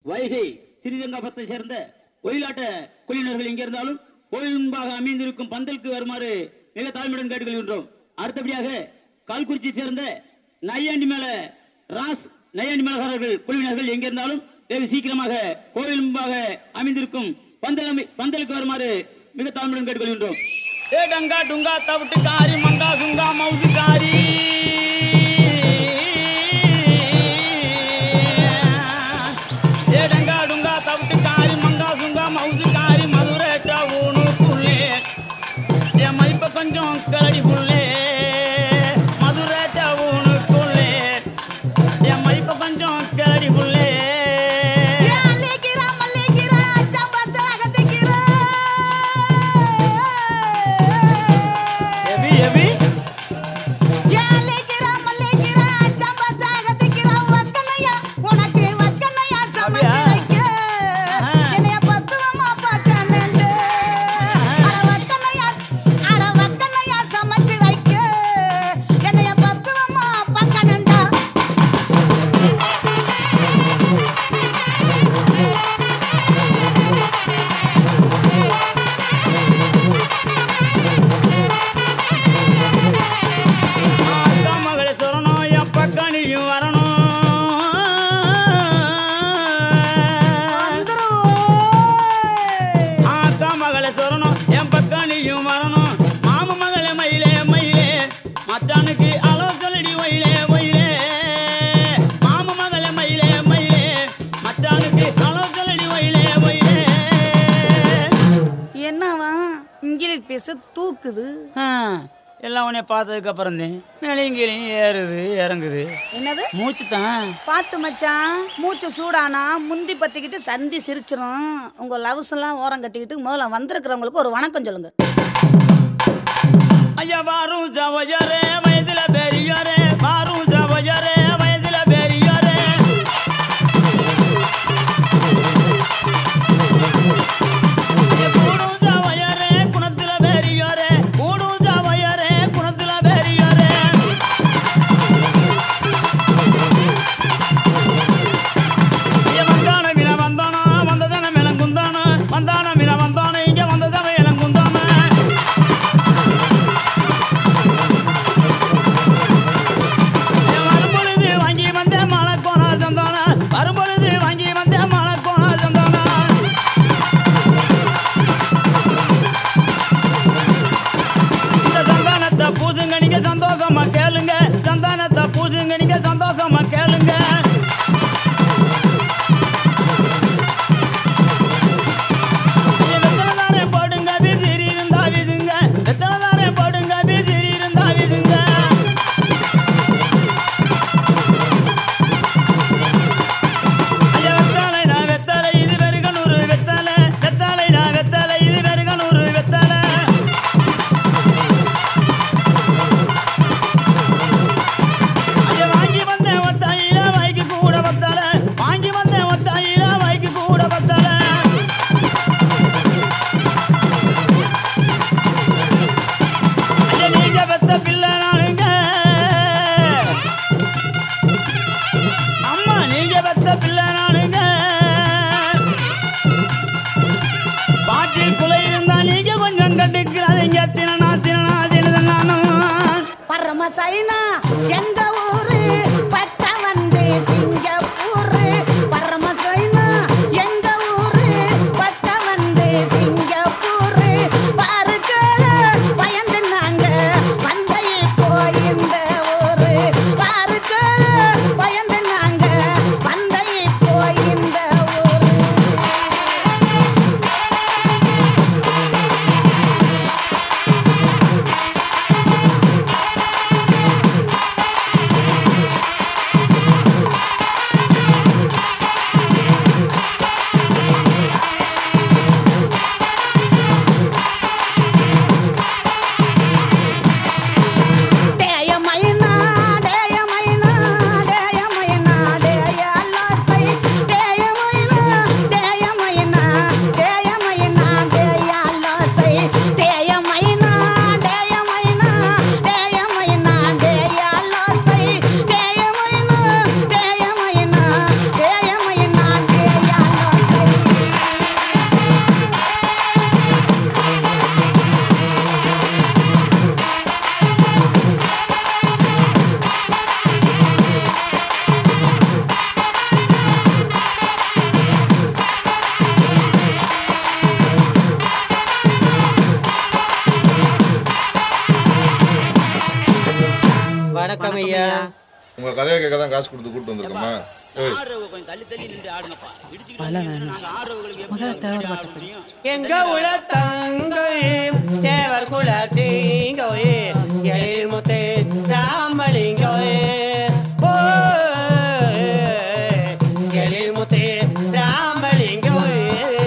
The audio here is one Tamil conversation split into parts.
வைகை ஸ்ரீரங்கபத்தை சேர்ந்த ஒயிலாட்ட குழுவினர்கள் எங்கே இருந்தாலும் கோயில் முன்பாக அமைந்திருக்கும் பந்தலுக்கு வருமாறு மிக தாழ்மையுடன் கேட்டுக்கொள்கின்றோம் அடுத்தபடியாக கால்குறிச்சி சேர்ந்த நையாண்டி மேல ராஸ் நையாண்டி மேலகாரர்கள் குழுவினர்கள் எங்கே இருந்தாலும் வெகு சீக்கிரமாக கோயில் முன்பாக அமைந்திருக்கும் பந்தல் அமை- பந்தலுக்கு வருமாறு மிக தாழ்மையுடன் கேட்டுக்கொள்கின்றோம் ஏ டங்கா டுங்கா தவிட்டு காரி மங்கா சுங்கா மவுசு காரி ஏ டங்கா டுங்கா தவிட்டு காரி மங்கா சுங்கா மவுசு காரி மதுரேட்ட ஊனுக்குள்ளே என் மதிப்ப கொஞ்சம் கரடி புள்ளே மதுரேட்ட ஊனுக்குள்ளே என் மதிப்ப கொஞ்சம் கரடி புள்ளே அள்ளிக்கிறா மல்லிக்கிறா சம்பத்து அகத்திக்கிறா எவி எவி அள்ளிக்கிறா மல்லிக்கிறா சம்பத்து அகத்திக்கிறா வக்கனையா உனக்கு வக்கனையா சமைச்சு அப்படியா? வைக்க ஆ. என்னைய பக்குவமா பார்க்கணுண்டு அட வக்கனையா அட வக்கனையா சமைச்சு வைக்க என்னைய பக்குவமா பார்க்கணுண்டா அக்கா மகளே சொல்லணும் என் பக்கம் நீயும் வரணும் அக்கா மகளே சொல்லணும் என் பக்கம் நீயும் வரணும் மாம மகளே மயிலே மயிலே மச்சானுக்கு அளவு சொல்லடி ஒயிலே ஒயிலே மாம மகளே மயிலே மயிலே மச்சானுக்கு அளவு சொல்லடி ஒயிலே ஒயிலே என்னவா இங்கிலீஷ் பேச தூக்குது ஆ, எல்லாம் உன்னை பார்த்ததுக்கு அப்புறம் தான் மேலேயும் கீழையும் ஏறுது இறங்குது என்னது மூச்சு தான் பார்த்து மச்சான் மூச்சு சூடானா முந்தி பத்திக்கிட்டு சந்தி சிரிச்சிரும் உங்க லவ்ஸ் எல்லாம் ஓரம் கட்டிக்கிட்டு முதல்ல வந்திருக்கிறவங்களுக்கு ஒரு வணக்கம் சொல்லுங்க ஐயா வாரும் சவஜரே வயதுல பெரியோரே வாரும் சவஜரே வயதுல பெரியோரே ஐயா, கூடும் சவயரே குணத்துல பெரியோரே கூடும் சவயரே குணத்துல பெரியோரே ஐயா, வந்தான மீன வந்தானா வந்த ஜன மேலங்குந்தானா வந்தான மீன வந்தானா இங்க வந்த ஜன மேலங்குந்தானா வரும்பொழுது வாங்கி வந்த மலை கோனார் சந்தான வரும்பொழுது வாங்கி வந்த மலை கோனார் சந்தான இந்த சந்தானத்தை பூசுங்க நீங்க சந்தோஷமா கேளுங்க சந்தானத்தை பூசுங்க நீங்க சந்தோஷமா கேளுங்க ஐயா, வெத்தலைதாரன் போடுங்க விசிறி இருந்தா விதுங்க வெத்தலைதாரன் போடுங்க விசிறி இருந்தா விதுங்க ஐயா, வெத்தலை நான் வெத்தலை, இது வெறுகனூறு வெத்தலை. வெத்தலை நான் வெத்தலை, இது வெறுகனூறு வெத்தலை. ஐயா, வாங்கி வந்தேன் ஒத்தாயில வாய்க்கு கூட வத்தலை. வாங்கி வந்தேன் ஒத்தாயில வாய்க்கு கூட வத்தலை. ஐயா, நீங்க பெத்த பிள்ளை நானுங்க அம்மா நீங்க பெத்த பிள்ளை நானுங்க பாட்டில் குலை இருந்தா நீங்க கொஞ்சம் கட்டுக்கிறாதீங்க தினனா தினனா தினது நானும் பரம சைனா எங்க ஊரு பத்த வந்து சிங்கப்பூர் பரம சைனா எங்க ஊரு பத்த வந்து சிங்கப்பூர் பாருக்க பயந்து நாங்க வந்தை போய் இந்த ஊரு பாருக்க பயந்து நாங்க வந்தை போய் இந்த ஊரு வணக்கம் ஐயா உங்க கதையை கேட்க தான் காசு கொடுத்து கூட்டு வந்திருக்கோமா ஏய் ஆடுறவங்க கொஞ்சம் தள்ளி தள்ளி நின்று ஆடுங்கப்பா இடிச்சுக்கிட்டு நாங்க ஆடுறவங்களுக்கு எப்படி ஆட முடியும் எங்க உல தங்கோயே தேவர் குல தீங்கோயே எழில் முத்தே ராமலிங்கோயே ஓ எழில் முத்தே ராமலிங்கோயே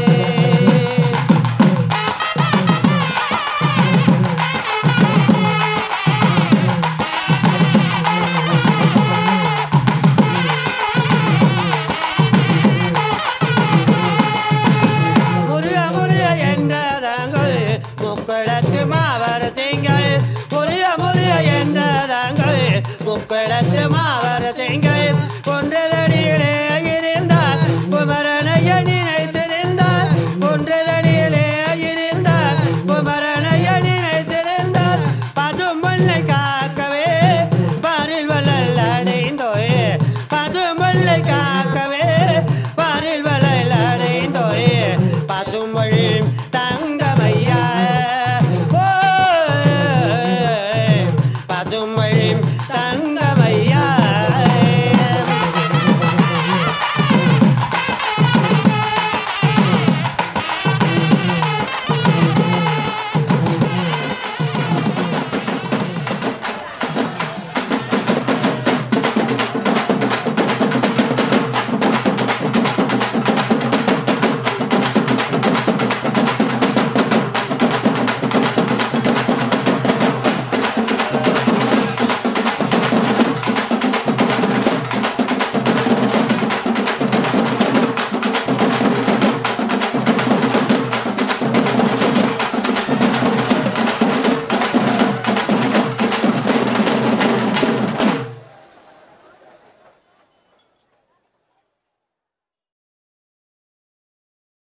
முருக முருக என்றதாங்கள் முக்களத்து மாவர திங்கள் முருக முருக என்றதாங்கள் முக்களத்து மாவர திங்கள் கொன்றதடியிலே இருந்தால் குமரனை எண்ணி